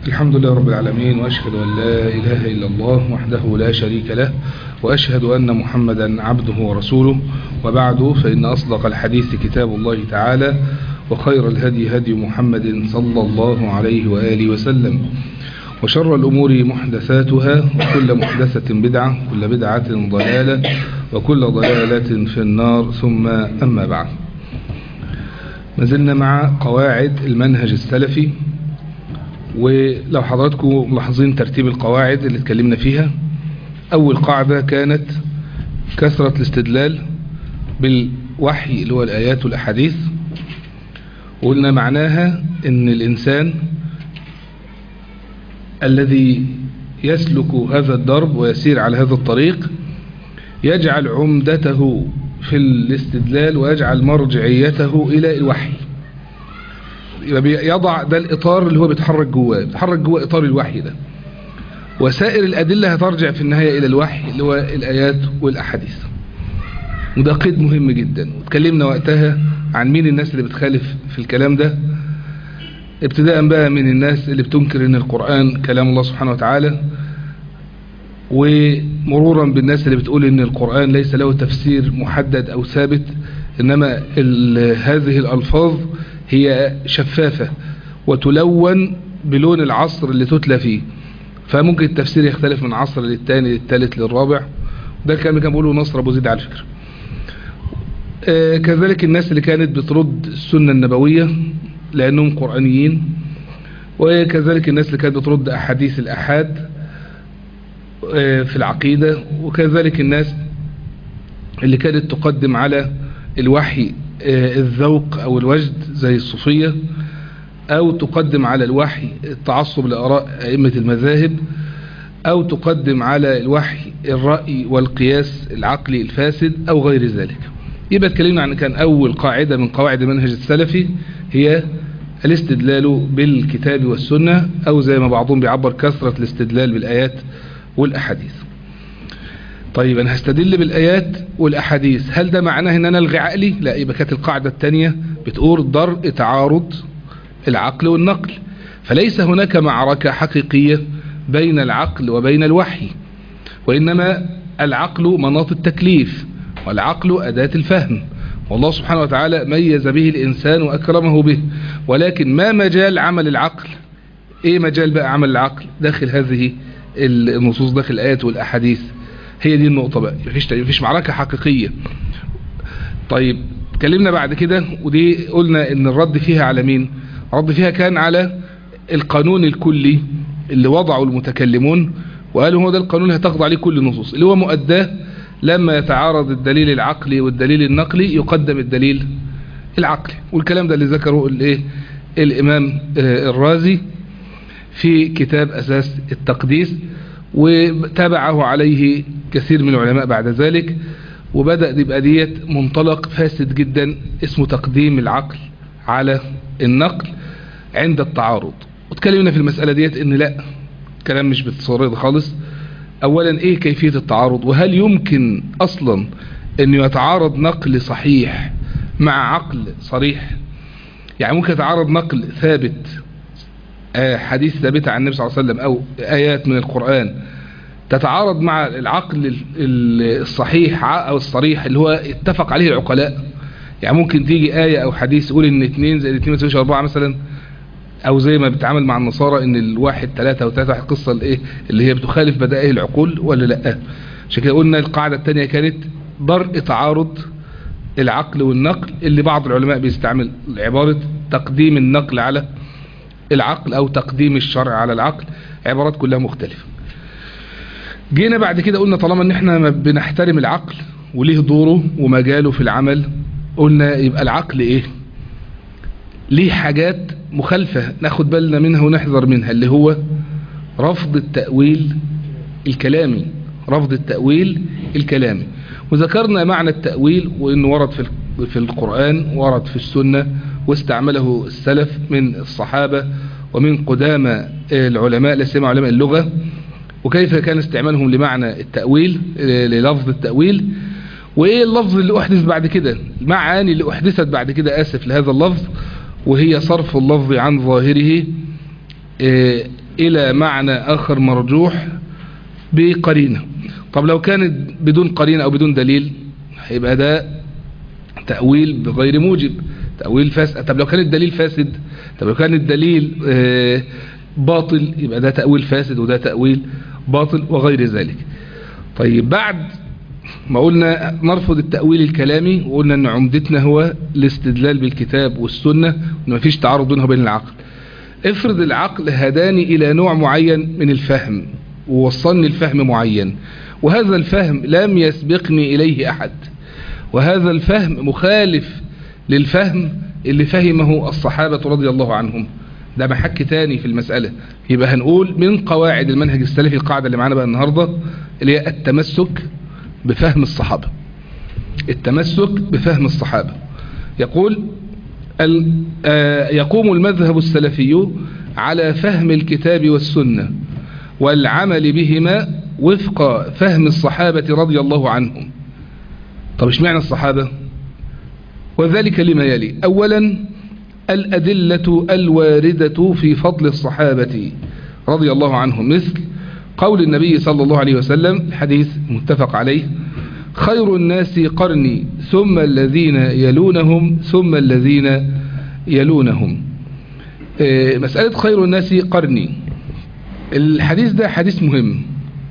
الحمد لله رب العالمين وأشهد أن لا إله إلا الله وحده لا شريك له وأشهد أن محمدا عبده ورسوله وبعد فإن أصدق الحديث كتاب الله تعالى وخير الهدي هدي محمد صلى الله عليه وآله وسلم وشر الأمور محدثاتها وكل محدثة بدعة كل بدعة ضلالة وكل ضلالة في النار ثم أما بعد ما مع قواعد المنهج السلفي ولو حضراتكم ملاحظين ترتيب القواعد اللي اتكلمنا فيها أول قاعدة كانت كثرة الاستدلال بالوحي اللي هو الآيات والأحاديث وقلنا معناها ان الإنسان الذي يسلك هذا الدرب ويسير على هذا الطريق يجعل عمدته في الاستدلال ويجعل مرجعيته إلى الوحي يضع ده الإطار اللي هو بيتحرك جواه بيتحرك جواه إطار الوحي ده وسائر الأدلة هترجع في النهاية إلى الوحي اللي هو الآيات والأحاديث وده قيد مهم جدا واتكلمنا وقتها عن مين الناس اللي بتخالف في الكلام ده ابتداء بقى من الناس اللي بتنكر ان القرآن كلام الله سبحانه وتعالى ومرورا بالناس اللي بتقول ان القرآن ليس له تفسير محدد او ثابت انما هذه الالفاظ هي شفافة وتلون بلون العصر اللي تتلى فيه فممكن التفسير يختلف من عصر للتاني للتالت للرابع ده الكلام اللي كان بيقوله نصر ابو زيد على فكرة آه كذلك الناس اللي كانت بترد السنة النبوية لأنهم قرآنيين وكذلك الناس اللي كانت بترد أحاديث الأحاد آه في العقيدة وكذلك الناس اللي كانت تقدم على الوحي آه الذوق أو الوجد زي الصوفية أو تقدم على الوحي التعصب لآراء أئمة المذاهب أو تقدم على الوحي الرأي والقياس العقلي الفاسد أو غير ذلك يبقى اتكلمنا عن كان أول قاعدة من قواعد المنهج السلفي هي الاستدلال بالكتاب والسنة أو زي ما بعضهم بيعبر كثرة الاستدلال بالآيات والأحاديث طيب أنا هستدل بالآيات والأحاديث هل ده معناه أن أنا ألغي عقلي لا يبقى كانت القاعدة الثانية بتقول ضرء تعارض العقل والنقل فليس هناك معركة حقيقية بين العقل وبين الوحي وإنما العقل مناط التكليف والعقل أداة الفهم والله سبحانه وتعالى ميز به الإنسان وأكرمه به ولكن ما مجال عمل العقل إيه مجال بقى عمل العقل داخل هذه النصوص داخل الآيات والأحاديث هي دي النقطة بقى مفيش, مفيش معركة حقيقية طيب اتكلمنا بعد كده ودي قلنا ان الرد فيها على مين الرد فيها كان على القانون الكلي اللي وضعه المتكلمون وقالوا هو ده القانون اللي هتخضع عليه كل النصوص اللي هو مؤداه لما يتعارض الدليل العقلي والدليل النقلي يقدم الدليل العقلي والكلام ده اللي ذكره الايه الامام الرازي في كتاب اساس التقديس وتابعه عليه كثير من العلماء بعد ذلك وبدأ يبقى ديت منطلق فاسد جدا اسمه تقديم العقل على النقل عند التعارض وتكلمنا في المسألة ديت ان لا كلام مش بالتصريح خالص اولا ايه كيفية التعارض وهل يمكن اصلا ان يتعارض نقل صحيح مع عقل صريح يعني ممكن يتعارض نقل ثابت حديث ثابت عن النبي صلى الله عليه وسلم او ايات من القرآن تتعارض مع العقل الصحيح او الصريح اللي هو اتفق عليه العقلاء يعني ممكن تيجي آية او حديث يقول ان اتنين زائد اتنين مساويش اربعة مثلا او زي ما بتعامل مع النصارى ان الواحد ثلاثة وثلاثة واحد قصة الايه اللي هي بتخالف بدائه العقول ولا لا عشان كده قلنا القاعدة الثانية كانت ضرء تعارض العقل والنقل اللي بعض العلماء بيستعمل عبارة تقديم النقل على العقل او تقديم الشرع على العقل عبارات كلها مختلفة جينا بعد كده قلنا طالما ان احنا بنحترم العقل وليه دوره ومجاله في العمل قلنا يبقى العقل ايه ليه حاجات مخالفة ناخد بالنا منها ونحذر منها اللي هو رفض التأويل الكلامي رفض التأويل الكلامي وذكرنا معنى التأويل وانه ورد في في القرآن ورد في السنة واستعمله السلف من الصحابة ومن قدامى العلماء لا سيما علماء اللغة وكيف كان استعمالهم لمعنى التأويل للفظ التأويل وايه اللفظ اللي احدث بعد كده المعاني اللي احدثت بعد كده اسف لهذا اللفظ وهي صرف اللفظ عن ظاهره إلى معنى آخر مرجوح بقرينة طب لو كانت بدون قرينة أو بدون دليل هيبقى ده تأويل بغير موجب تأويل فاسد طب لو كان الدليل فاسد طب لو كان الدليل آه باطل يبقى ده تأويل فاسد وده تأويل باطل وغير ذلك طيب بعد ما قلنا نرفض التأويل الكلامي وقلنا ان عمدتنا هو الاستدلال بالكتاب والسنة وان مفيش تعارض بينها وبين العقل افرض العقل هداني الى نوع معين من الفهم ووصلني الفهم معين وهذا الفهم لم يسبقني اليه احد وهذا الفهم مخالف للفهم اللي فهمه الصحابة رضي الله عنهم ده محك تاني في المسألة يبقى هنقول من قواعد المنهج السلفي القاعدة اللي معانا بقى النهاردة اللي هي التمسك بفهم الصحابة التمسك بفهم الصحابة يقول يقوم المذهب السلفي على فهم الكتاب والسنة والعمل بهما وفق فهم الصحابة رضي الله عنهم طب ايش معنى الصحابة وذلك لما يلي اولا الأدلة الواردة في فضل الصحابة رضي الله عنهم مثل قول النبي صلى الله عليه وسلم الحديث متفق عليه خير الناس قرني ثم الذين يلونهم ثم الذين يلونهم مسألة خير الناس قرني الحديث ده حديث مهم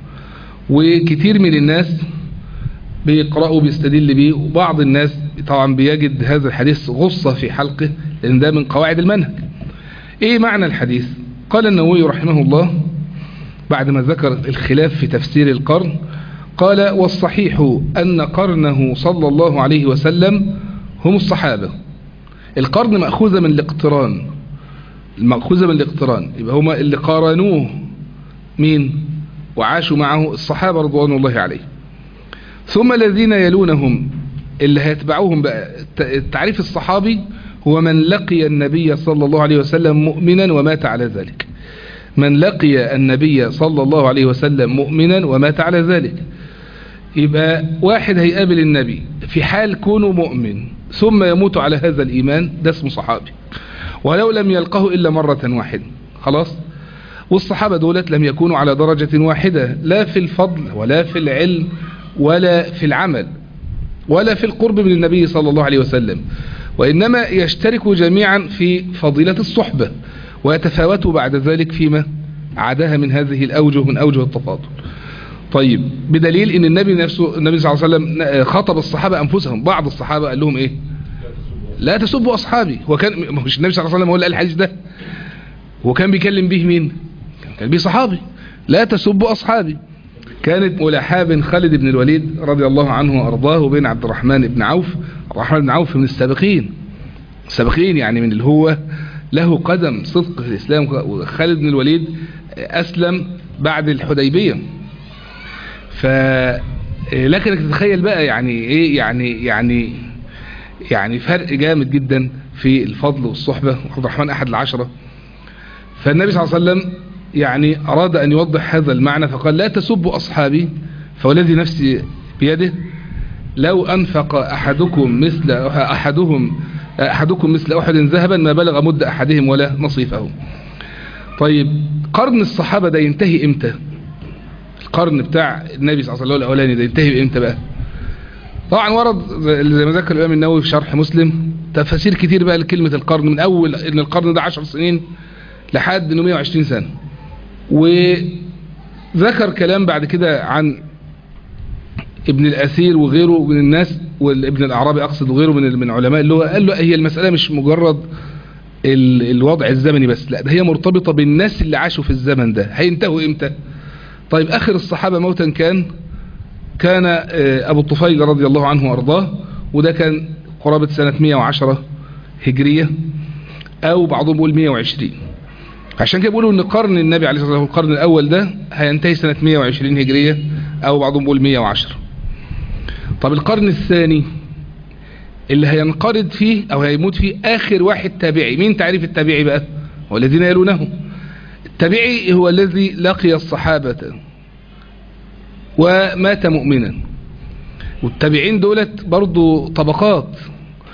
وكتير من الناس بيقرأوا بيستدل بيه وبعض الناس طبعا بيجد هذا الحديث غصة في حلقه لأن ده من قواعد المنهج ايه معنى الحديث قال النووي رحمه الله بعد ما ذكر الخلاف في تفسير القرن قال والصحيح أن قرنه صلى الله عليه وسلم هم الصحابة القرن مأخوذة من الاقتران المأخوذة من الاقتران يبقى هما اللي قارنوه مين وعاشوا معه الصحابة رضوان الله عليه ثم الذين يلونهم اللي هيتبعوهم بقى التعريف الصحابي هو من لقي النبي صلى الله عليه وسلم مؤمنا ومات على ذلك من لقي النبي صلى الله عليه وسلم مؤمنا ومات على ذلك يبقى واحد هيقابل النبي في حال كونه مؤمن ثم يموت على هذا الإيمان ده اسمه صحابي ولو لم يلقه إلا مرة واحدة خلاص والصحابة دولت لم يكونوا على درجة واحدة لا في الفضل ولا في العلم ولا في العمل ولا في القرب من النبي صلى الله عليه وسلم وإنما يشتركوا جميعا في فضيلة الصحبة ويتفاوتوا بعد ذلك فيما عداها من هذه الأوجه من أوجه التفاضل طيب بدليل ان النبي نفسه النبي صلى الله عليه وسلم خطب الصحابة انفسهم بعض الصحابة قال لهم ايه لا تسبوا اصحابي هو كان مش النبي صلى الله عليه وسلم هو اللي قال الحديث ده هو كان بيكلم به مين كان بيه صحابي لا تسبوا اصحابي كانت ملاحاة بين خالد بن الوليد رضي الله عنه وارضاه وبين عبد الرحمن بن عوف عبد الرحمن بن عوف من السابقين السابقين يعني من اللي هو له قدم صدق في الاسلام وخالد بن الوليد اسلم بعد الحديبيه ف لكنك تتخيل بقى يعني ايه يعني يعني يعني فرق جامد جدا في الفضل والصحبة عبد الرحمن احد العشرة فالنبي صلى الله عليه وسلم يعني اراد ان يوضح هذا المعنى فقال لا تسبوا اصحابي فوالذي نفسي بيده لو انفق احدكم مثل احدهم احدكم مثل احد ذهبا ما بلغ مد احدهم ولا نصيفه طيب قرن الصحابة ده ينتهي امتى القرن بتاع النبي صلى الله عليه وسلم الاولاني ده ينتهي بامتى بقى طبعا ورد زي ما ذكر الامام النووي في شرح مسلم تفاسير كتير بقى لكلمه القرن من اول ان القرن ده 10 سنين لحد 120 سنه وذكر كلام بعد كده عن ابن الاثير وغيره من الناس وابن الاعرابي اقصد وغيره من من علماء اللي هو قال له هي المساله مش مجرد الوضع الزمني بس لا ده هي مرتبطه بالناس اللي عاشوا في الزمن ده هينتهوا امتى طيب اخر الصحابة موتا كان كان ابو الطفيل رضي الله عنه وارضاه وده كان قرابة سنة 110 هجرية او بعضهم بيقول 120 عشان كده بيقولوا ان قرن النبي عليه الصلاة والسلام القرن الاول ده هينتهي سنة 120 هجرية او بعضهم بيقول 110 طب القرن الثاني اللي هينقرض فيه او هيموت فيه اخر واحد تابعي مين تعريف التابعي بقى هو الذين يلونه التابعي هو الذي لقي الصحابة ومات مؤمنا والتابعين دولت برضو طبقات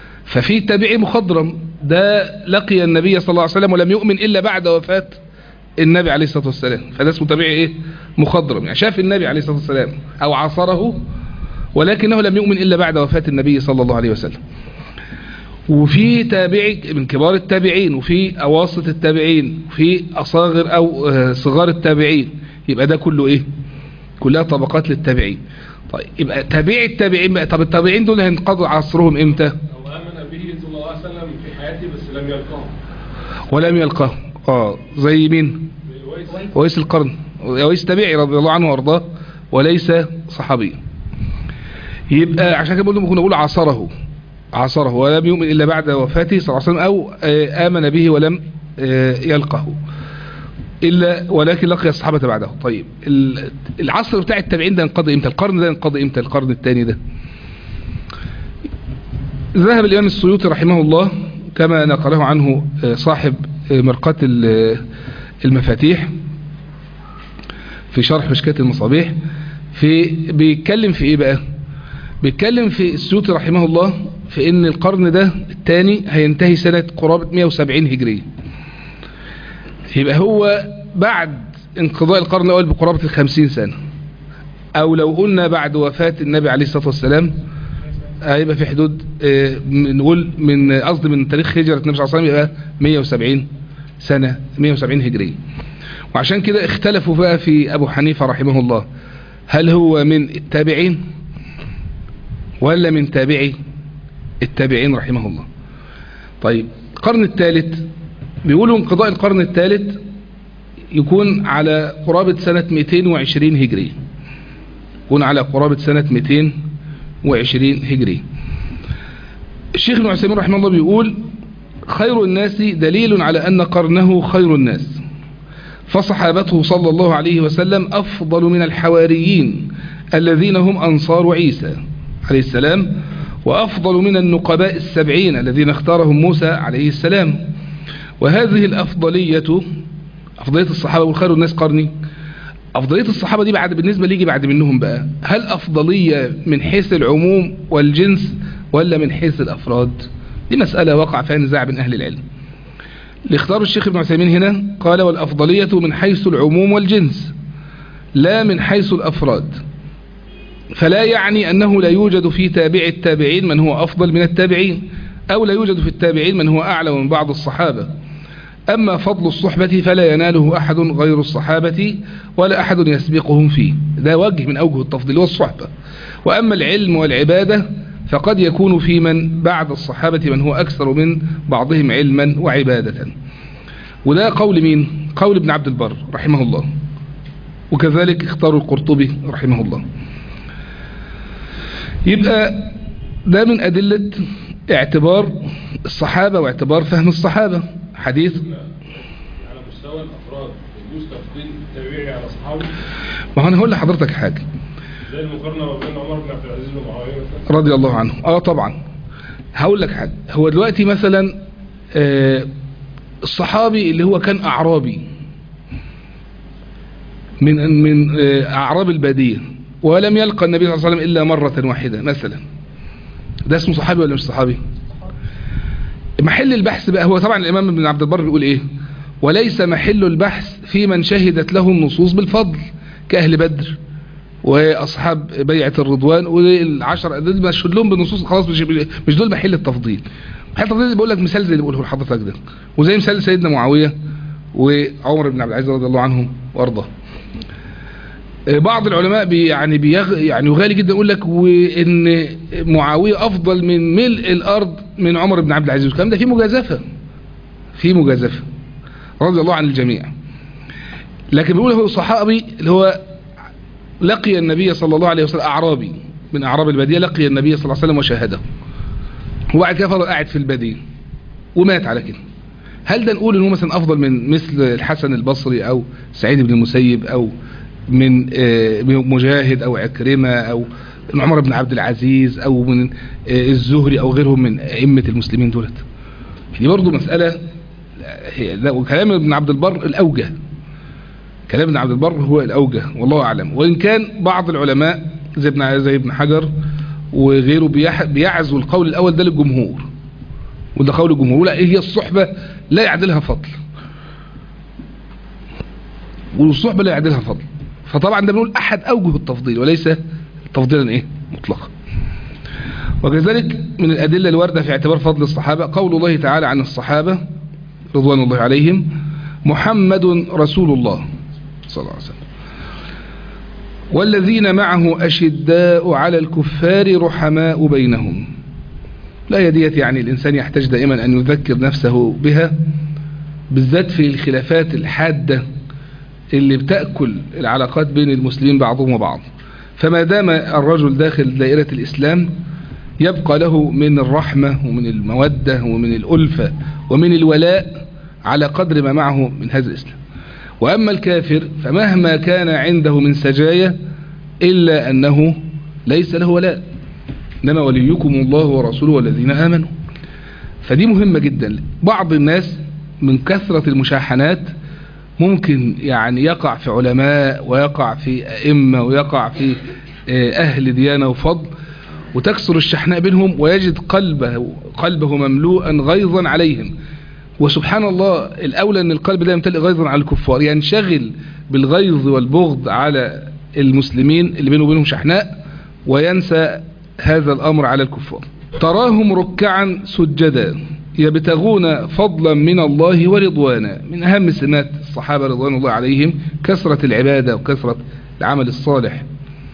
ففي تابعي مخضرم ده لقي النبي صلى الله عليه وسلم ولم يؤمن إلا بعد وفاة النبي عليه الصلاة والسلام فده اسمه تابعي ايه مخضرم يعني شاف النبي عليه الصلاة والسلام او عاصره ولكنه لم يؤمن الا بعد وفاة النبي صلى الله عليه وسلم وفي تابعي من كبار التابعين وفي اواسط التابعين وفي اصاغر او آه، صغار التابعين يبقى ده كله ايه كلها طبقات للتابعين طيب يبقى تابعي التابعين بقى طب التابعين دول هينقضوا عصرهم امتى هو آمن به صلى الله عليه وسلم في حياته بس لم يلقاه ولم يلقاه اه زي مين بالويس ويس القرن ويس تابعي رضي الله عنه وارضاه وليس صحابيا يبقى عشان كده بقول كنا بنقول عصره عصره ولم يؤمن الا بعد وفاته صلى الله عليه وسلم او آه، امن به ولم آه، يلقه الا ولكن لقي الصحابه بعده طيب ال- العصر بتاع التابعين ده ينقضي امتى القرن ده ينقضي امتى القرن الثاني ده ذهب الامام السيوطي رحمه الله كما نقله عنه آه، صاحب آه، مرقات ال- المفاتيح في شرح مشكات المصابيح في بيتكلم في ايه بقى بيتكلم في السيوطي رحمه الله في ان القرن ده الثاني هينتهي سنة قرابة 170 هجرية يبقى هو بعد انقضاء القرن الاول بقرابة الخمسين سنة او لو قلنا بعد وفاة النبي عليه الصلاة والسلام هيبقى في حدود آه، نقول من قصدي من تاريخ هجرة النبي صلى الله عليه وسلم يبقى 170 سنة 170 هجرية وعشان كده اختلفوا بقى في أبو حنيفة رحمه الله هل هو من التابعين ولا من تابعي التابعين رحمه الله طيب القرن الثالث بيقولوا انقضاء القرن الثالث يكون على قرابة سنة 220 هجرية يكون على قرابة سنة 220 هجرية الشيخ ابن عثيمين رحمه الله بيقول خير الناس دليل على أن قرنه خير الناس فصحابته صلى الله عليه وسلم أفضل من الحواريين الذين هم أنصار عيسى عليه السلام وأفضل من النقباء السبعين الذين اختارهم موسى عليه السلام وهذه الأفضلية أفضلية الصحابة والخير الناس قرني أفضلية الصحابة دي بعد بالنسبة ليجي بعد منهم بقى هل أفضلية من حيث العموم والجنس ولا من حيث الأفراد دي مسألة وقع فيها نزاع بين أهل العلم اللي اختاروا الشيخ ابن عثيمين هنا قال والأفضلية من حيث العموم والجنس لا من حيث الأفراد فلا يعني أنه لا يوجد في تابع التابعين من هو أفضل من التابعين أو لا يوجد في التابعين من هو أعلى من بعض الصحابة أما فضل الصحبة فلا يناله أحد غير الصحابة ولا أحد يسبقهم فيه ده وجه من أوجه التفضيل والصحبة وأما العلم والعبادة فقد يكون في من بعد الصحابة من هو أكثر من بعضهم علما وعبادة وده قول مين قول ابن عبد البر رحمه الله وكذلك اختار القرطبي رحمه الله يبقى ده من أدلة اعتبار الصحابة واعتبار فهم الصحابة حديث على مستوى الافراد يجوز تفضيل التابعي على اصحابه ما هو انا هقول لحضرتك حاجة زي المقارنه ما بين عمر بن عبد العزيز ومعاويه مثلا رضي الله عنه اه طبعا هقول لك حاجة هو دلوقتي مثلا آه الصحابي اللي هو كان اعرابي من من آه اعراب البادية ولم يلقى النبي صلى الله عليه وسلم الا مرة واحدة مثلا ده اسمه صحابي ولا مش صحابي محل البحث بقى هو طبعا الامام ابن عبد البر بيقول ايه وليس محل البحث في من شهدت له النصوص بالفضل كأهل بدر واصحاب بيعة الرضوان والعشر دول مشهود لهم بالنصوص خلاص مش مش دول محل التفضيل محل التفضيل بيقول لك مثال زي اللي بيقوله لحضرتك ده وزي مثال سيدنا معاوية وعمر بن عبد العزيز رضي الله عنهم وارضاه بعض العلماء بي يعني بيغ يعني يغالي جدا يقول لك وان معاوية افضل من ملء الارض من عمر بن عبد العزيز والكلام ده فيه مجازفة فيه مجازفة رضي الله عن الجميع لكن بيقول هو صحابي اللي هو لقي النبي صلى الله عليه وسلم اعرابي من اعراب البادية لقي النبي صلى الله عليه وسلم وشاهده وبعد كده فضل قاعد في البادية ومات على كده هل ده نقول انه مثلا افضل من مثل الحسن البصري او سعيد بن المسيب او من مجاهد او عكرمة او عمر بن عبد العزيز او من الزهري او غيرهم من ائمة المسلمين دولت دي برضو مسألة هي وكلام ابن عبد البر الاوجه كلام ابن عبد البر هو الاوجه والله اعلم وان كان بعض العلماء زي ابن زي ابن حجر وغيره بيعزوا القول الاول ده للجمهور وده قول الجمهور لا هي الصحبة لا يعدلها فضل والصحبة لا يعدلها فضل فطبعا ده بنقول أحد أوجه التفضيل وليس تفضيلا إيه مطلقا وكذلك من الأدلة الواردة في اعتبار فضل الصحابة قول الله تعالى عن الصحابة رضوان الله عليهم محمد رسول الله صلى الله عليه وسلم والذين معه أشداء على الكفار رحماء بينهم لا يديت يعني الإنسان يحتاج دائما أن يذكر نفسه بها بالذات في الخلافات الحادة اللي بتأكل العلاقات بين المسلمين بعضهم وبعض فما دام الرجل داخل دائرة الإسلام يبقى له من الرحمة ومن المودة ومن الألفة ومن الولاء على قدر ما معه من هذا الإسلام وأما الكافر فمهما كان عنده من سجايا إلا أنه ليس له ولاء إنما وليكم الله ورسوله والذين آمنوا فدي مهمة جدا بعض الناس من كثرة المشاحنات ممكن يعني يقع في علماء ويقع في أئمة ويقع في أهل ديانة وفضل وتكسر الشحناء بينهم ويجد قلبه قلبه مملوءا غيظا عليهم وسبحان الله الأولى أن القلب ده يمتلئ غيظا على الكفار ينشغل بالغيظ والبغض على المسلمين اللي بينه وبينهم شحناء وينسى هذا الأمر على الكفار تراهم ركعا سجدا يبتغون فضلا من الله ورضوانا من أهم سمات الصحابة رضوان الله عليهم كثرة العبادة وكثرة العمل الصالح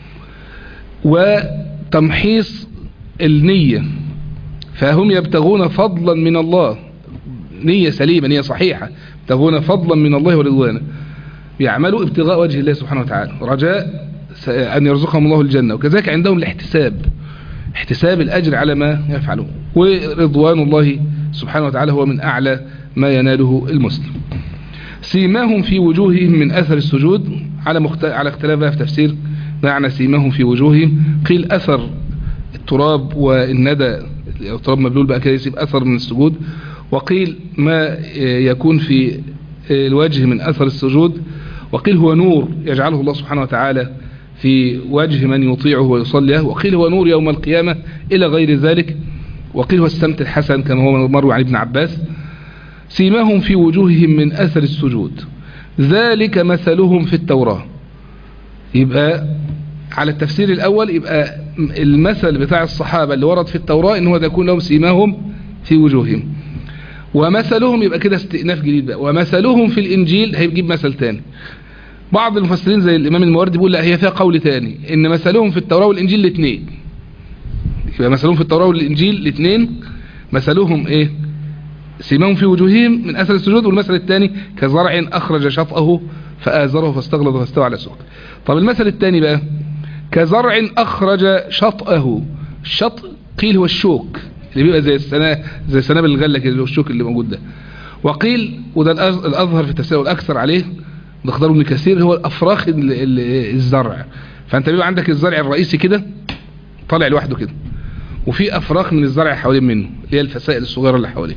وتمحيص النية فهم يبتغون فضلا من الله نية سليمة نية صحيحة يبتغون فضلا من الله ورضوانا يعملوا ابتغاء وجه الله سبحانه وتعالى رجاء أن يرزقهم الله الجنة وكذلك عندهم الاحتساب احتساب الأجر على ما يفعلون ورضوان الله سبحانه وتعالى هو من أعلى ما يناله المسلم سيماهم في وجوههم من أثر السجود على مخت... على اختلافها في تفسير معنى سيماهم في وجوههم قيل أثر التراب والندى التراب مبلول بقى كده يسيب أثر من السجود وقيل ما يكون في الوجه من أثر السجود وقيل هو نور يجعله الله سبحانه وتعالى في وجه من يطيعه ويصليه وقيل هو نور يوم القيامة إلى غير ذلك وقيل هو السمت الحسن كما هو مروي عن ابن عباس سيماهم في وجوههم من أثر السجود ذلك مثلهم في التوراة يبقى على التفسير الأول يبقى المثل بتاع الصحابة اللي ورد في التوراة إن هو يكون لهم سيماهم في وجوههم ومثلهم يبقى كده استئناف جديد بقى ومثلهم في الإنجيل هيجيب مثل تاني بعض المفسرين زي الإمام المواردي بيقول لا هي فيها قول تاني إن مثلهم في التوراة والإنجيل الاثنين يبقى مثلهم في التوراة والإنجيل الاثنين مثلهم إيه سيماهم في وجوههم من أثر السجود والمثل الثاني كزرع أخرج شطأه فآزره فاستغلظ فاستوى على سوق طب المثل الثاني بقى كزرع أخرج شطأه الشط قيل هو الشوك اللي بيبقى زي السنة زي سنابل الغلة كده اللي هو الشوك اللي موجود ده وقيل وده الأظهر في التفسير والأكثر عليه ده اختاره ابن كثير هو الأفراخ الزرع فأنت بيبقى عندك الزرع الرئيسي كده طالع لوحده كده وفي أفراخ من الزرع حوالين منه اللي هي الفسائل الصغيرة اللي حواليه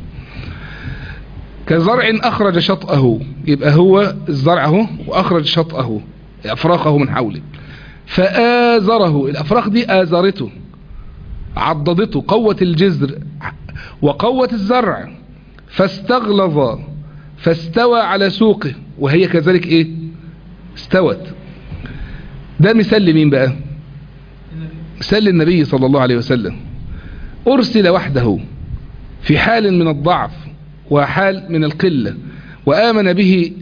كزرع أخرج شطأه يبقى هو الزرع اهو وأخرج شطأه أفراخه من حوله فآزره الأفراخ دي آزرته عضدته قوة الجذر وقوة الزرع فاستغلظ فاستوى على سوقه وهي كذلك ايه استوت ده مثال لمين بقى مثال للنبي صلى الله عليه وسلم أرسل وحده في حال من الضعف وحال من القلة وآمن به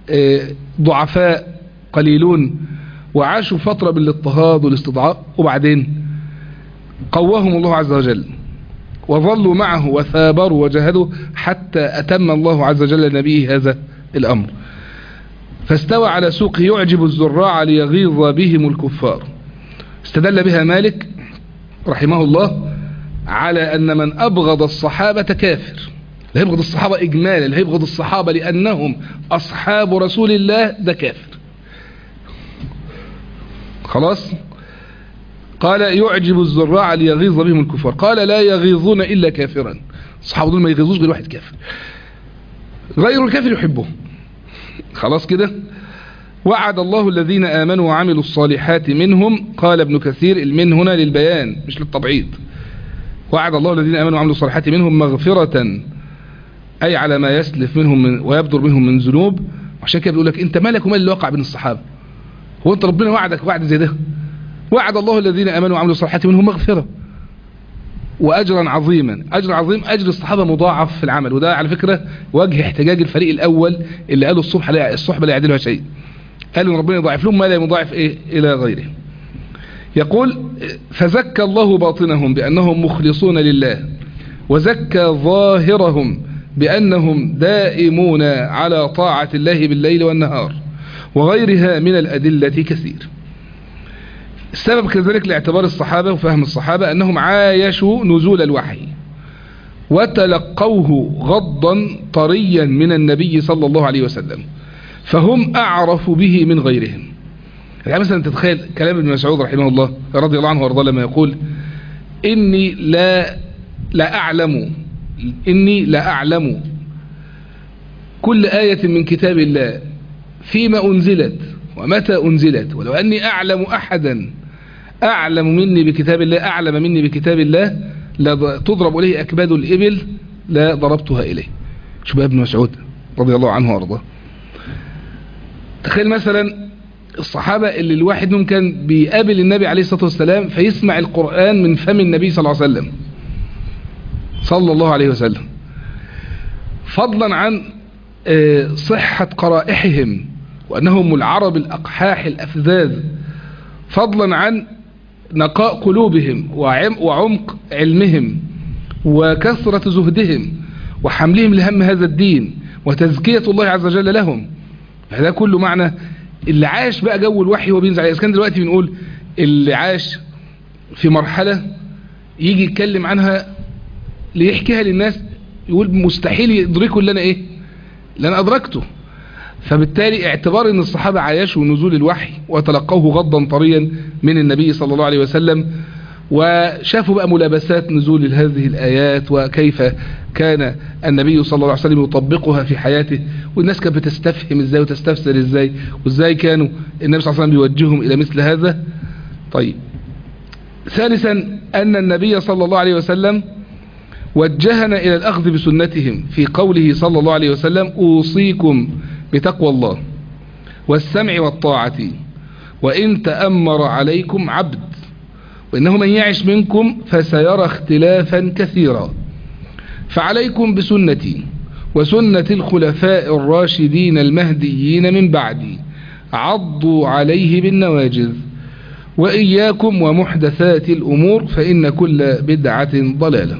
ضعفاء قليلون وعاشوا فترة بالاضطهاد والاستضعاف وبعدين قواهم الله عز وجل وظلوا معه وثابروا وجاهدوا حتى أتم الله عز وجل لنبيه هذا الأمر فاستوى على سوقه يعجب الزراع ليغيظ بهم الكفار استدل بها مالك رحمه الله على أن من أبغض الصحابة كافر لا يبغض الصحابة إجمالا لا يبغض الصحابة لأنهم أصحاب رسول الله ده كافر خلاص قال يعجب الزراع ليغيظ بهم الكفار قال لا يغيظون إلا كافرا الصحابة دول ما يغيظوش غير واحد كافر غير الكافر يحبه خلاص كده وعد الله الذين آمنوا وعملوا الصالحات منهم قال ابن كثير المن هنا للبيان مش للتبعيض وعد الله الذين آمنوا وعملوا الصالحات منهم مغفرة أي على ما يسلف منهم من ويبدر منهم من ذنوب عشان كده بيقول لك انت مالك ومال اللي وقع بين الصحابة هو انت ربنا وعدك وعد زي ده وعد الله الذين امنوا وعملوا الصالحات منهم مغفرة واجرا عظيما اجر عظيم اجر الصحابة مضاعف في العمل وده على فكرة وجه احتجاج الفريق الاول اللي قالوا الصبح لا الصحبة لا يعدلها شيء قالوا ان ربنا يضاعف لهم ما لا يضاعف ايه الى غيره يقول فزكى الله باطنهم بانهم مخلصون لله وزكى ظاهرهم بأنهم دائمون على طاعة الله بالليل والنهار وغيرها من الأدلة كثير السبب كذلك لاعتبار الصحابة وفهم الصحابة أنهم عايشوا نزول الوحي وتلقوه غضا طريا من النبي صلى الله عليه وسلم فهم أعرف به من غيرهم يعني مثلا تتخيل كلام ابن مسعود رحمه الله رضي الله عنه وارضاه لما يقول إني لا لا أعلم إني لا أعلم كل آية من كتاب الله فيما أنزلت ومتى أنزلت ولو أني أعلم أحدا أعلم مني بكتاب الله أعلم مني بكتاب الله لا تضرب إليه أكباد الإبل لا ضربتها إليه شو بقى ابن مسعود رضي الله عنه وارضاه تخيل مثلا الصحابة اللي الواحد منهم كان بيقابل النبي عليه الصلاة والسلام فيسمع القرآن من فم النبي صلى الله عليه وسلم صلى الله عليه وسلم فضلا عن صحة قرائحهم وأنهم العرب الأقحاح الأفذاذ فضلا عن نقاء قلوبهم وعمق علمهم وكثرة زهدهم وحملهم لهم هذا الدين وتزكية الله عز وجل لهم هذا كله معنى اللي عاش بقى جو الوحي وهو بينزل عليه كان دلوقتي بنقول اللي عاش في مرحلة يجي يتكلم عنها ليحكيها للناس يقول مستحيل يدركوا اللي انا ايه اللي انا ادركته فبالتالي اعتبار ان الصحابة عايشوا نزول الوحي وتلقوه غضا طريا من النبي صلى الله عليه وسلم وشافوا بقى ملابسات نزول هذه الآيات وكيف كان النبي صلى الله عليه وسلم يطبقها في حياته والناس كانت بتستفهم ازاي وتستفسر ازاي وازاي كانوا النبي صلى الله عليه وسلم بيوجههم الى مثل هذا طيب ثالثا ان النبي صلى الله عليه وسلم وجهنا الى الاخذ بسنتهم في قوله صلى الله عليه وسلم اوصيكم بتقوى الله والسمع والطاعة وإن تأمر عليكم عبد وإنه من يعش منكم فسيرى اختلافا كثيرا فعليكم بسنتي وسنة الخلفاء الراشدين المهديين من بعدي عضوا عليه بالنواجذ وإياكم ومحدثات الأمور فإن كل بدعة ضلالة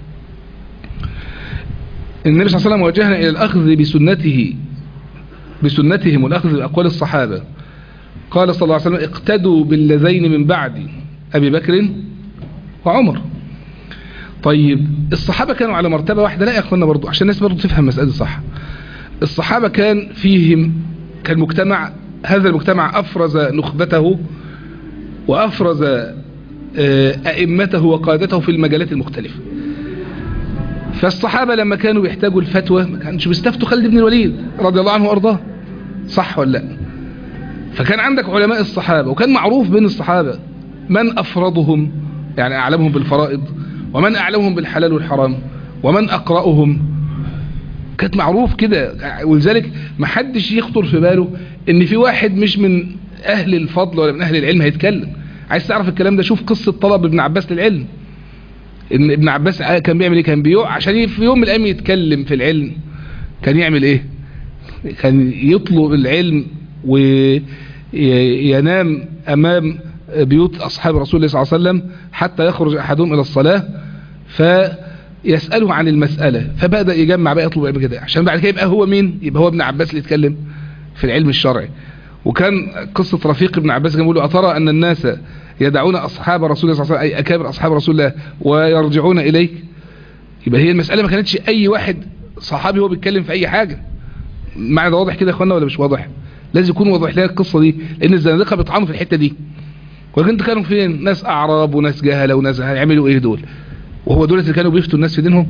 النبي صلى الله عليه وسلم وجهنا إلى الأخذ بسنته بسنتهم والأخذ بأقوال الصحابة قال صلى الله عليه وسلم اقتدوا بالذين من بعدي أبي بكر وعمر طيب الصحابة كانوا على مرتبة واحدة لا يا أخوانا برضو عشان الناس برضو تفهم مسألة صح الصحابة كان فيهم كان مجتمع هذا المجتمع أفرز نخبته وأفرز أئمته وقادته في المجالات المختلفة فالصحابة لما كانوا بيحتاجوا الفتوى ما كانش بيستفتوا خالد بن الوليد رضي الله عنه وارضاه صح ولا لا فكان عندك علماء الصحابة وكان معروف بين الصحابة من أفرضهم يعني أعلمهم بالفرائض ومن أعلمهم بالحلال والحرام ومن أقرأهم كانت معروف كده ولذلك ما حدش يخطر في باله ان في واحد مش من أهل الفضل ولا من أهل العلم هيتكلم عايز تعرف الكلام ده شوف قصة طلب ابن عباس للعلم ان ابن عباس كان بيعمل ايه كان بيقع عشان في يوم من الايام يتكلم في العلم كان يعمل ايه كان يطلب العلم وينام امام بيوت اصحاب رسول الله صلى الله عليه وسلم حتى يخرج احدهم الى الصلاة فيسأله عن المسألة فبدأ يجمع بقى يطلب علم كده عشان بعد كده يبقى هو مين يبقى هو ابن عباس اللي يتكلم في العلم الشرعي وكان قصة رفيق ابن عباس كان بيقول له أترى أن الناس يدعون أصحاب رسول الله صلى الله عليه وسلم أي أكابر أصحاب رسول الله ويرجعون إليك يبقى هي المسألة ما كانتش أي واحد صحابي هو بيتكلم في أي حاجة معنى ده واضح كده يا أخوانا ولا مش واضح لازم يكون واضح لنا القصة دي لأن الزنادقة بيطعنوا في الحتة دي ولكن كانوا فين ناس أعراب وناس جهلة وناس هيعملوا إيه دول وهو دول اللي كانوا بيفتوا الناس في دينهم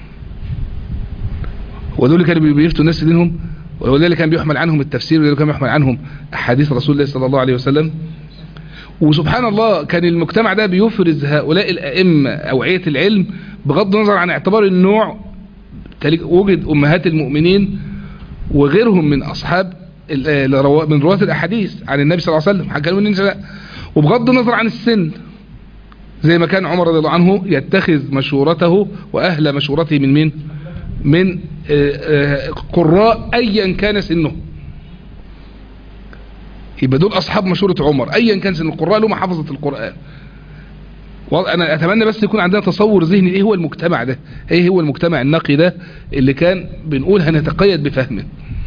ودول اللي كانوا بيفتوا الناس في دينهم وده اللي كان بيحمل عنهم التفسير وده اللي كان بيحمل عنهم أحاديث رسول الله صلى الله عليه وسلم وسبحان الله كان المجتمع ده بيفرز هؤلاء الأئمة أوعية العلم بغض النظر عن اعتبار النوع وجد أمهات المؤمنين وغيرهم من أصحاب ال- الروا- من رواة الأحاديث عن النبي صلى الله عليه وسلم كانوا من النساء وبغض النظر عن السن زي ما كان عمر رضي الله عنه يتخذ مشورته وأهل مشورته من مين من آه، آه، قراء أيا كان سنه يبقى دول أصحاب مشورة عمر أيا كان سن القراء لهم حفظة القرآن انا اتمنى بس يكون عندنا تصور ذهني ايه هو المجتمع ده ايه هو المجتمع النقي ده اللي كان بنقول هنتقيد بفهمه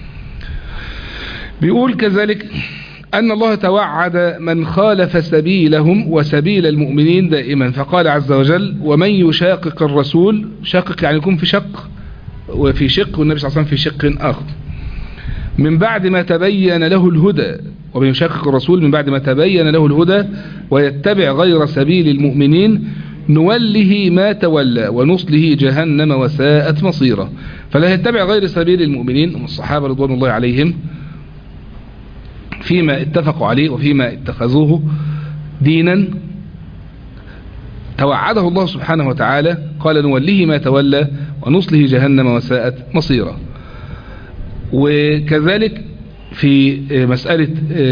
بيقول كذلك ان الله توعد من خالف سبيلهم وسبيل المؤمنين دائما فقال عز وجل ومن يشاقق الرسول شاقق يعني يكون في شق وفي شق والنبي صلى الله عليه وسلم في شق اخر من بعد ما تبين له الهدى ومن يشاقق الرسول من بعد ما تبين له الهدى ويتبع غير سبيل المؤمنين نوله ما تولى ونصله جهنم وساءت مصيرا فلا يتبع غير سبيل المؤمنين هم الصحابة رضوان الله عليهم فيما اتفقوا عليه وفيما اتخذوه دينا توعده الله سبحانه وتعالى قال نوله ما تولى ونصله جهنم وساءت مصيرا وكذلك في مسألة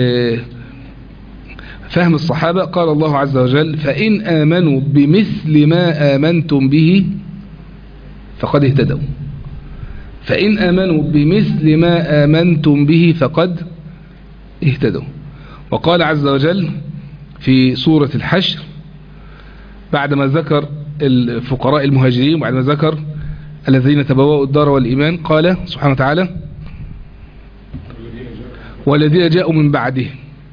فهم الصحابة قال الله عز وجل فإن آمنوا بمثل ما آمنتم به فقد اهتدوا فإن آمنوا بمثل ما آمنتم به فقد اهتدوا وقال عز وجل في سورة الحشر بعدما ذكر الفقراء المهاجرين وبعدما ذكر الذين تبوأوا الدار والإيمان قال سبحانه وتعالى والذين جاءوا من بعده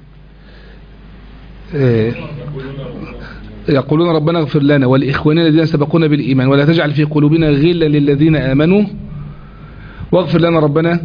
يقولون ربنا اغفر لنا ولإخواننا الذين سبقونا بالإيمان ولا تجعل في قلوبنا غلا للذين آمنوا واغفر لنا ربنا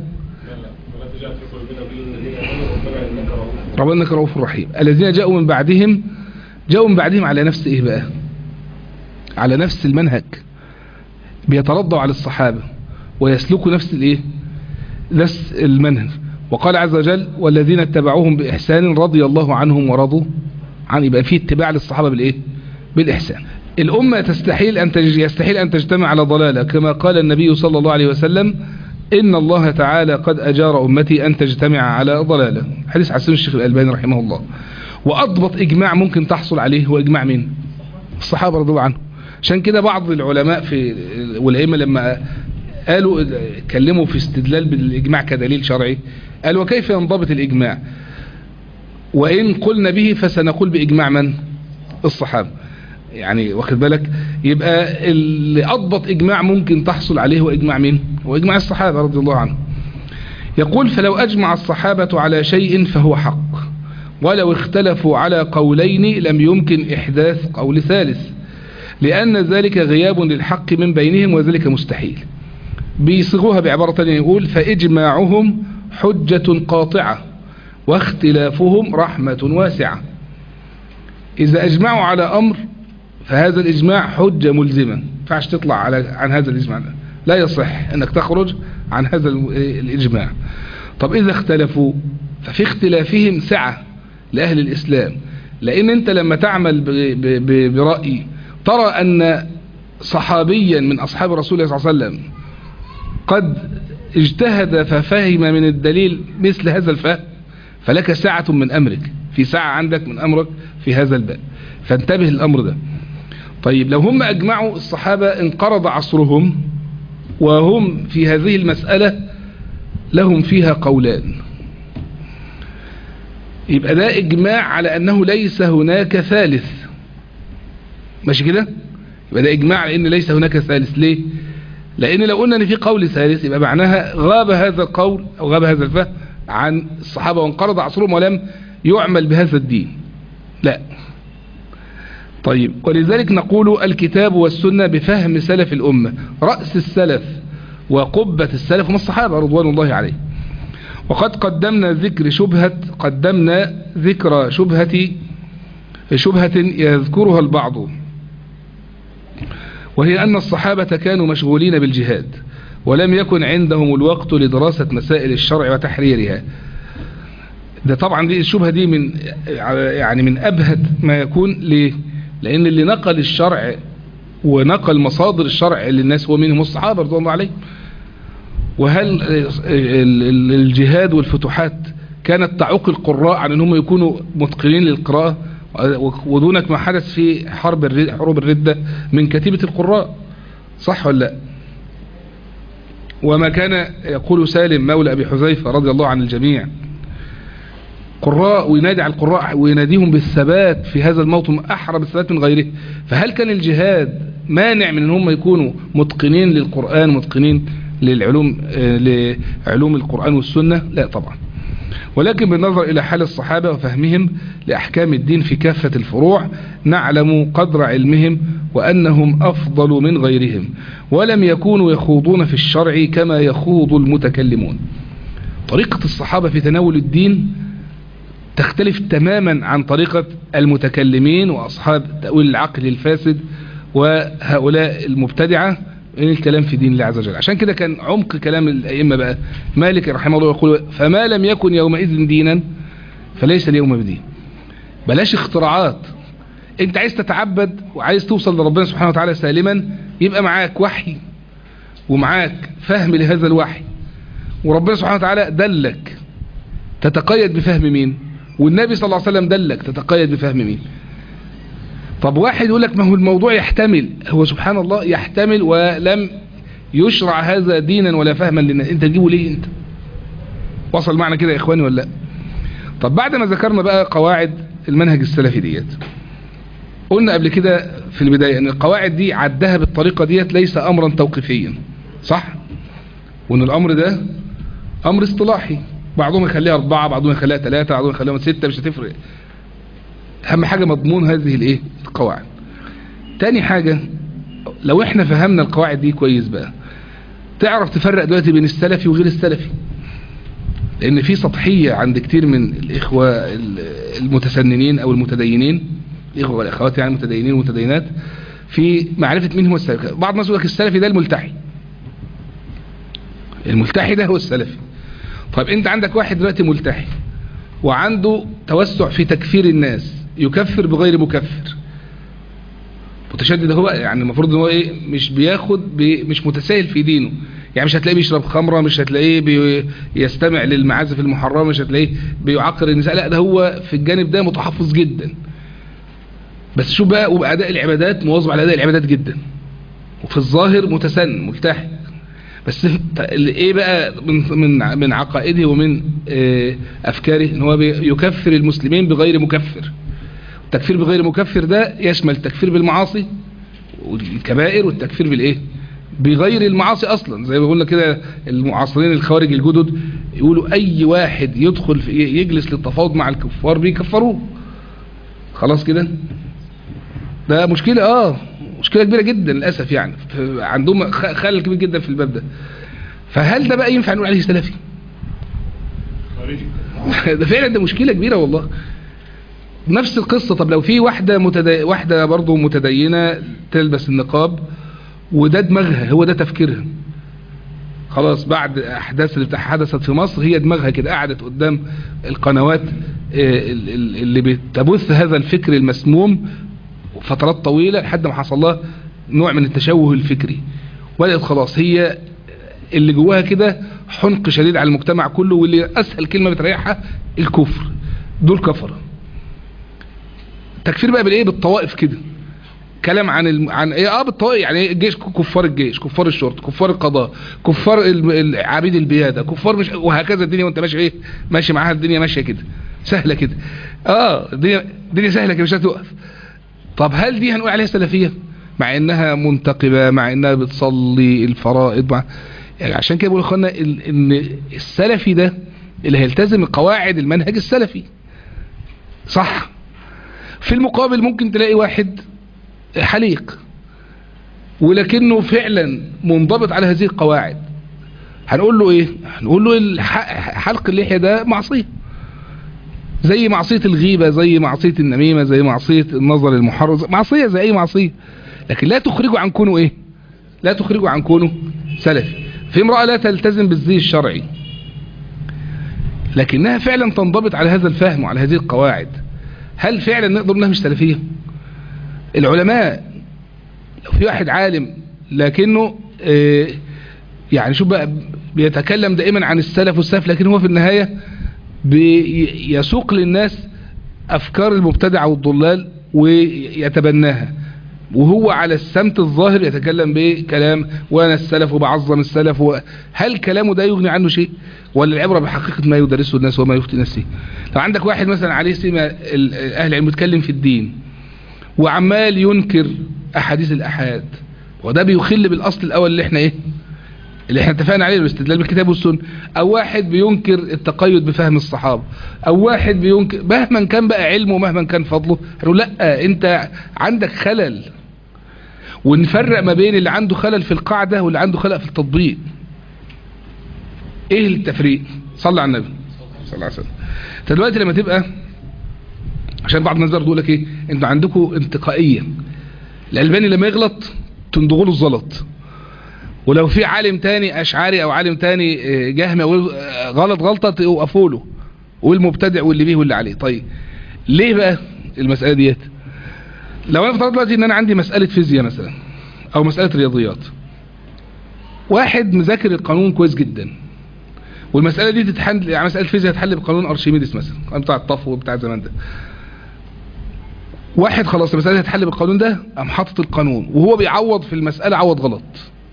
ربنا انك رؤوف رحيم الذين جاءوا من بعدهم جاءوا من بعدهم على نفس ايه بقى على نفس المنهج بيترضوا على الصحابة ويسلكوا نفس الايه نفس المنهج وقال عز وجل والذين اتبعوهم بإحسان رضي الله عنهم ورضوا عن يبقى فيه اتباع للصحابة بالايه بالإحسان الأمة تستحيل أن تج... يستحيل أن تجتمع على ضلالة كما قال النبي صلى الله عليه وسلم إن الله تعالى قد أجار أمتي أن تجتمع على ضلالة حديث حسن الشيخ الألباني رحمه الله وأضبط إجماع ممكن تحصل عليه هو إجماع مين الصحابة رضي الله عنهم عشان كده بعض العلماء في والأئمة لما قالوا اتكلموا في استدلال بالإجماع كدليل شرعي قال وكيف ينضبط الإجماع وإن قلنا به فسنقول بإجماع من الصحابة يعني واخد بالك يبقى اللي أضبط إجماع ممكن تحصل عليه هو إجماع مين هو إجماع الصحابة رضي الله عنهم يقول فلو أجمع الصحابة على شيء فهو حق ولو اختلفوا على قولين لم يمكن إحداث قول ثالث لأن ذلك غياب للحق من بينهم وذلك مستحيل بيصيغوها بعبارة تانية يقول فإجماعهم حجة قاطعة واختلافهم رحمة واسعة إذا أجمعوا على أمر فهذا الإجماع حجة ملزمة فعش تطلع على عن هذا الإجماع لا يصح أنك تخرج عن هذا الإجماع طب إذا اختلفوا ففي اختلافهم سعة لأهل الإسلام لأن أنت لما تعمل برأي ترى أن صحابيا من أصحاب رسول الله صلى الله عليه وسلم قد اجتهد ففهم من الدليل مثل هذا الفهم فلك ساعة من أمرك في ساعة عندك من أمرك في هذا الباب فانتبه الأمر ده طيب لو هم أجمعوا الصحابة انقرض عصرهم وهم في هذه المسألة لهم فيها قولان يبقى ده إجماع على أنه ليس هناك ثالث ماشي كده يبقى ده إجماع على أن ليس هناك ثالث ليه لأن لو قلنا أن في قول ثالث يبقى معناها غاب هذا القول أو غاب هذا الفهم عن الصحابة وانقرض عصرهم ولم يعمل بهذا الدين لا طيب ولذلك نقول الكتاب والسنة بفهم سلف الأمة رأس السلف وقبة السلف هم الصحابة رضوان الله عليه وقد قدمنا ذكر شبهة قدمنا ذكر شبهة شبهة يذكرها البعض وهي أن الصحابة كانوا مشغولين بالجهاد ولم يكن عندهم الوقت لدراسة مسائل الشرع وتحريرها ده طبعا دي الشبهة دي من يعني من أبهت ما يكون ليه لأن اللي نقل الشرع ونقل مصادر الشرع للناس هو منهم الصحابة رضوان الله عليهم وهل ال- ال- الجهاد والفتوحات كانت تعوق القراء عن ان هم يكونوا متقنين للقراءة ودونك ما حدث في حرب الر- حروب الردة من كتيبة القراء صح ولا لا وما كان يقول سالم مولى أبي حذيفة رضي الله عن الجميع قراء وينادي على القراء ويناديهم بالثبات في هذا الموطن أحرى بالثبات من غيره فهل كان الجهاد مانع من ان هم يكونوا متقنين للقرآن متقنين للعلوم آه، لعلوم القرآن والسنة لا طبعا ولكن بالنظر إلى حال الصحابة وفهمهم لأحكام الدين في كافة الفروع نعلم قدر علمهم وأنهم أفضل من غيرهم ولم يكونوا يخوضون في الشرع كما يخوض المتكلمون طريقة الصحابة في تناول الدين تختلف تماما عن طريقة المتكلمين وأصحاب تأويل العقل الفاسد وهؤلاء المبتدعة من الكلام في دين الله عز وجل عشان كده كان عمق كلام الأئمة بقى مالك رحمه الله يقول فما لم يكن يومئذ دينا فليس اليوم بدين بلاش اختراعات انت عايز تتعبد وعايز توصل لربنا سبحانه وتعالى سالما يبقى معاك وحي ومعاك فهم لهذا الوحي وربنا سبحانه وتعالى دلك تتقيد بفهم مين والنبي صلى الله عليه وسلم دلك تتقيد بفهم مين طب واحد يقول لك ما هو الموضوع يحتمل هو سبحان الله يحتمل ولم يشرع هذا دينا ولا فهما للناس انت تجيبه ليه انت وصل معنا كده يا اخواني ولا لا طب بعد ما ذكرنا بقى قواعد المنهج السلفي ديت قلنا قبل كده في البداية ان القواعد دي عدها بالطريقة ديت ليس امرا توقيفيا صح وان الامر ده امر اصطلاحي بعضهم يخليها اربعة بعضهم يخليها ثلاثة بعضهم يخليها ستة مش هتفرق اهم حاجة مضمون هذه الايه القواعد تاني حاجة لو احنا فهمنا القواعد دي كويس بقى تعرف تفرق دلوقتي بين السلفي وغير السلفي لان في سطحية عند كتير من الاخوة المتسننين او المتدينين الاخوة والاخوات يعني المتدينين والمتدينات في معرفة مين هو السلفي بعض الناس يقول لك السلفي ده الملتحي الملتحي ده هو السلفي طيب انت عندك واحد دلوقتي ملتحي وعنده توسع في تكفير الناس يكفر بغير مكفر متشدد هو يعني المفروض ان هو ايه مش بياخد بي مش متساهل في دينه يعني مش هتلاقيه بيشرب خمره مش هتلاقيه بيستمع للمعازف المحرمه مش هتلاقيه بيعقر النساء لا ده هو في الجانب ده متحفظ جدا بس شوف بقى وبأداء العبادات مواظب على أداء العبادات جدا وفي الظاهر متسن ملتحي بس ايه بقى من من من عقائده ومن اه افكاره ان هو يكفر المسلمين بغير مكفر التكفير بغير مكفر ده يشمل التكفير بالمعاصي والكبائر والتكفير بالايه بغير المعاصي اصلا زي ما قلنا كده المعاصرين الخوارج الجدد يقولوا اي واحد يدخل في يجلس للتفاوض مع الكفار بيكفروه خلاص كده ده مشكلة اه مشكلة كبيرة جدا للأسف يعني عندهم خلل كبير جدا في الباب ده فهل ده بقى ينفع نقول عليه سلفي ده فعلا ده مشكلة كبيرة والله نفس القصة طب لو في واحدة متدي... واحدة برضو متدينة تلبس النقاب وده دماغها هو ده تفكيرها خلاص بعد احداث اللي حدثت في مصر هي دماغها كده قعدت قدام القنوات اللي بتبث هذا الفكر المسموم فترات طويلة لحد ما حصل لها نوع من التشوه الفكري ولقت خلاص هي اللي جواها كده حنق شديد على المجتمع كله واللي اسهل كلمة بتريحها الكفر دول كفر تكفير بقى بالايه بالطوائف كده كلام عن الم... عن ايه اه بالطوائف يعني الجيش كفار الجيش كفار الشرطه كفار القضاء كفار عبيد البياده كفار مش وهكذا الدنيا وانت ماشي ايه ماشي معاها الدنيا ماشيه كده سهله كده اه الدنيا الدنيا سهله كده مش هتوقف طب هل دي هنقول عليها سلفية مع انها منتقبة مع انها بتصلي الفرائض مع يعني عشان كده بقول اخوانا ان السلفي ده اللي هيلتزم قواعد المنهج السلفي صح في المقابل ممكن تلاقي واحد حليق ولكنه فعلا منضبط على هذه القواعد هنقول له ايه هنقول له حلق اللحية ده معصيه زي معصية الغيبة زي معصية النميمة زي معصية النظر المحرم معصية زي اي معصية لكن لا تخرجوا عن كونه ايه لا تخرجوا عن كونه سلفي في امرأة لا تلتزم بالزي الشرعي لكنها فعلا تنضبط على هذا الفهم وعلى هذه القواعد هل فعلا نقدر انها مش سلفية العلماء لو في واحد عالم لكنه اه يعني شوف بقى بيتكلم دائما عن السلف والسلف لكن هو في النهاية بيسوق للناس افكار المبتدع والضلال ويتبناها وهو على السمت الظاهر يتكلم بكلام وانا السلف وبعظم السلف و... هل كلامه ده يغني عنه شيء ولا العبرة بحقيقة ما يدرسه الناس وما يفتي الناس فيه لو عندك واحد مثلا عليه سمة ال- اهل العلم بيتكلم في الدين وعمال ينكر احاديث الاحاد وده بيخل بالاصل الاول اللي احنا ايه اللي احنا اتفقنا عليه الاستدلال بالكتاب والسنه او واحد بينكر التقيد بفهم الصحابه او واحد بينكر مهما كان بقى علمه مهما كان فضله هنقول لا انت عندك خلل ونفرق ما بين اللي عنده خلل في القاعده واللي عنده خلل في التطبيق ايه التفريق صلى على النبي صلى الله عليه وسلم انت دلوقتي لما تبقى عشان بعض الناس برضه يقول لك ايه انتوا عندكم انتقائيه الالباني لما يغلط تندغوا له الزلط ولو في عالم تاني اشعري او عالم تاني آه، جهمي يقول آه، غلط غلطه توقفوا له والمبتدع واللي بيه واللي عليه طيب ليه بقى المساله ديت لو انا افترضت دلوقتي ان انا عندي مساله فيزياء مثلا او مساله رياضيات واحد مذاكر القانون كويس جدا والمساله دي تتحل يعني مساله فيزياء تتحل بقانون ارشميدس مثلا القانون بتاع الطفو بتاع زمان ده واحد خلاص المساله هتتحل بالقانون ده قام حاطط القانون وهو بيعوض في المساله عوض غلط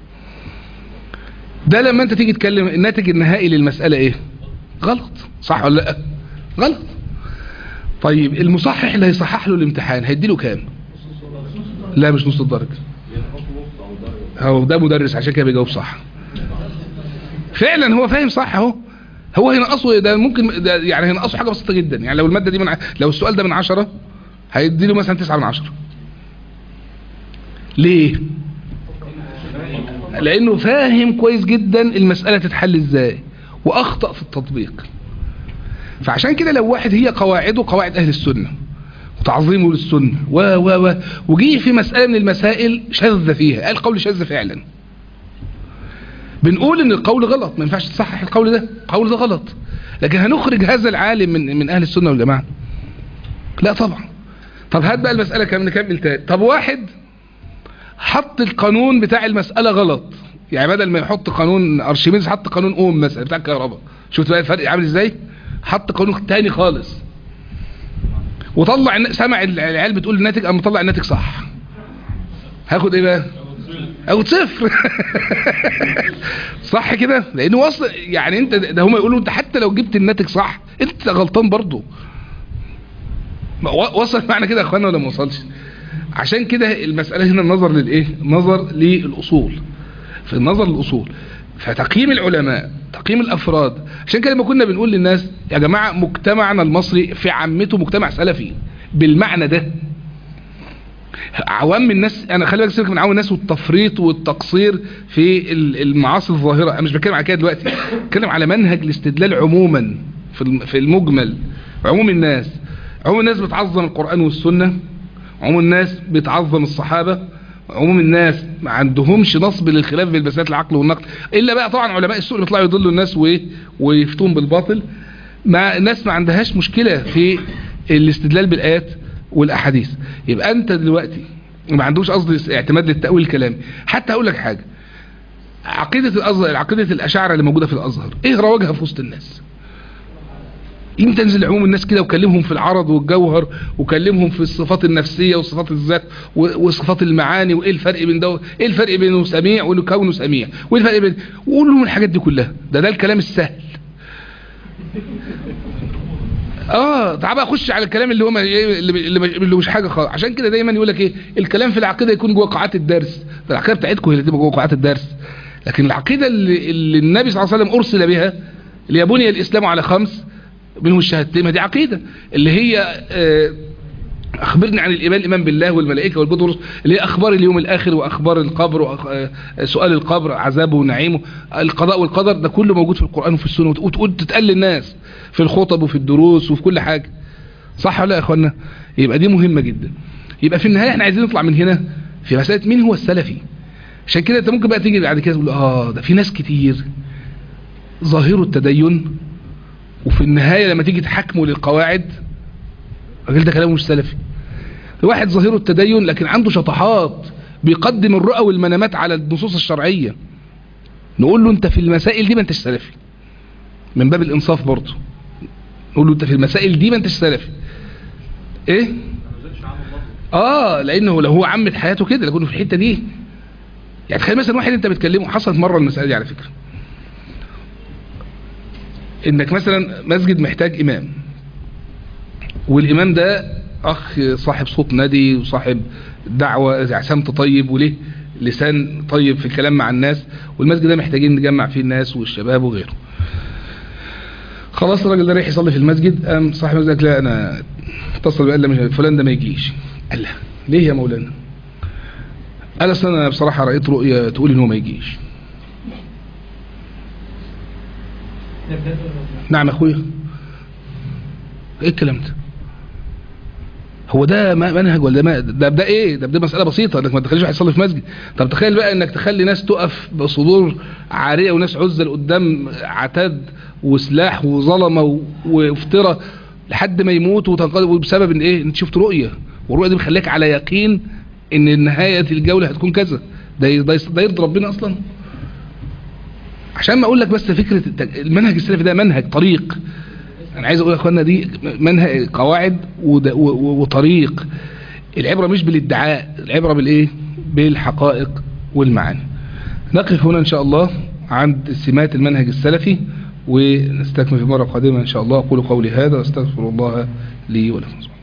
ده لما انت تيجي تكلم الناتج النهائي للمساله ايه غلط صح ولا لا غلط طيب المصحح اللي هيصحح له الامتحان هيدي له كام لا مش نص الدرجه هو ده مدرس عشان كده بيجاوب صح فعلا هو فاهم صح اهو هو هينقصه ده ممكن ده يعني هينقصه حاجه بسيطه جدا يعني لو الماده دي من ع- لو السؤال ده من عشرة هيدي له مثلا تسعة من عشرة ليه لانه فاهم كويس جدا المسألة تتحل ازاي واخطأ في التطبيق فعشان كده لو واحد هي قواعده قواعد اهل السنة وتعظيمه للسنة و و و وجيه في مسألة من المسائل شذ فيها قال قول شذ فعلا بنقول ان القول غلط ما ينفعش تصحح القول ده القول ده غلط لكن هنخرج هذا العالم من من اهل السنة والجماعة لا طبعا طب هات بقى المسألة كم نكمل تاني طب واحد حط القانون بتاع المسألة غلط يعني بدل ما يحط قانون ارشميدس حط قانون اوم مثلا بتاع الكهرباء شفت بقى الفرق عامل ازاي حط قانون تاني خالص وطلع الن- سمع العيال بتقول الناتج قام مطلع الناتج صح هاخد ايه بقى او صفر صح كده لانه وصل يعني انت ده هم يقولوا انت حتى لو جبت الناتج صح انت غلطان برضو ما و- وصل معنى كده يا اخوانا ولا ما وصلش عشان كده المسألة هنا النظر للايه نظر للاصول في النظر للاصول فتقييم العلماء تقييم الافراد عشان كده لما كنا بنقول للناس يا جماعة مجتمعنا المصري في عامته مجتمع سلفي بالمعنى ده عوام الناس انا خلي بالك سيبك من عوام الناس والتفريط والتقصير في ال- المعاصي الظاهره انا مش بتكلم على كده دلوقتي بتكلم على منهج الاستدلال عموما في الم- في المجمل عموم الناس عموم الناس بتعظم القران والسنه عموم الناس بتعظم الصحابه عموم الناس ما عندهمش نصب للخلاف بين مسائل العقل والنقل الا بقى طبعا علماء السوء اللي بيطلعوا يضلوا الناس وايه ويفتون بالباطل ما الناس ما عندهاش مشكله في الاستدلال بالايات والاحاديث يبقى انت دلوقتي ما عندوش قصد اعتماد للتاويل الكلامي حتى اقول لك حاجه عقيده الازهر عقيده الاشاعره اللي موجوده في الازهر ايه رواجها في وسط الناس انت تنزل عموم الناس كده وكلمهم في العرض والجوهر وكلمهم في الصفات النفسيه وصفات الذات و- وصفات المعاني وايه الفرق بين ده ايه الفرق بينه سميع وانه كونه سميع وايه الفرق بين وقول لهم الحاجات دي كلها ده ده الكلام السهل اه تعال بقى خش على الكلام اللي هو ما- إيه اللي اللي اللي مش حاجه خالص عشان كده دايما يقول لك ايه الكلام في العقيده يكون جوه قاعات الدرس العقيده بتاعتكم هي اللي تبقى جوه قاعات الدرس لكن العقيده اللي, اللي النبي صلى الله عليه وسلم ارسل بها اللي يبني الاسلام على خمس منهم الشهادتين ما دي عقيده اللي هي آه اخبرني عن الايمان الايمان بالله والملائكه والكتب والرسل اللي هي اخبار اليوم الاخر واخبار القبر وسؤال القبر عذابه ونعيمه القضاء والقدر ده كله موجود في القران وفي السنه وت- وتقول تتقال للناس في الخطب وفي الدروس وفي كل حاجه صح ولا لا يا اخوانا يبقى دي مهمه جدا يبقى في النهايه احنا عايزين نطلع من هنا في مساله مين هو السلفي عشان كده انت ممكن بقى تيجي بعد كده تقول اه ده في ناس كتير ظاهروا التدين وفي النهايه لما تيجي تحاكمه للقواعد الراجل ده كلامه مش سلفي واحد ظاهره التدين لكن عنده شطحات بيقدم الرؤى والمنامات على النصوص الشرعية نقول له انت في المسائل دي ما انتش سلفي من باب الانصاف برضه نقول له انت في المسائل دي ما انتش سلفي ايه اه لانه لو هو عمد حياته كده لو كنا في الحته دي يعني تخيل مثلا واحد انت بتكلمه حصلت مره المساله دي على فكره انك مثلا مسجد محتاج امام والامام ده اخ صاحب صوت ندي وصاحب دعوه زي سمت طيب وليه لسان طيب في الكلام مع الناس والمسجد ده محتاجين نجمع فيه الناس والشباب وغيره خلاص الراجل ده رايح يصلي في المسجد قام صاحب المسجد قال لا انا اتصل بقى قال لا فلان ده ما يجيش قال لا ليه يا مولانا قال اصل انا بصراحه رايت رؤيه تقول ان هو ما يجيش نعم يا اخويا ايه الكلام ده هو ده منهج ولا ما ده ده ايه ده ده مساله بسيطه انك ما تخليش واحد يصلي في مسجد طب تخيل بقى انك تخلي ناس تقف بصدور عاريه وناس عزل قدام عتاد وسلاح وظلمه وافتراء لحد ما يموت وتنقلب بسبب ان ايه انت شفت رؤيه والرؤيه دي بتخليك على يقين ان نهايه الجوله هتكون كذا ده ده ده يرضي ربنا اصلا عشان ما اقول لك بس فكره المنهج السلفي ده منهج طريق انا عايز اقول يا اخوانا دي منهج قواعد وطريق العبره مش بالادعاء العبره بالايه بالحقائق والمعاني نقف هنا ان شاء الله عند سمات المنهج السلفي ونستكمل في مره قادمه ان شاء الله اقول قولي هذا واستغفر الله لي ولكم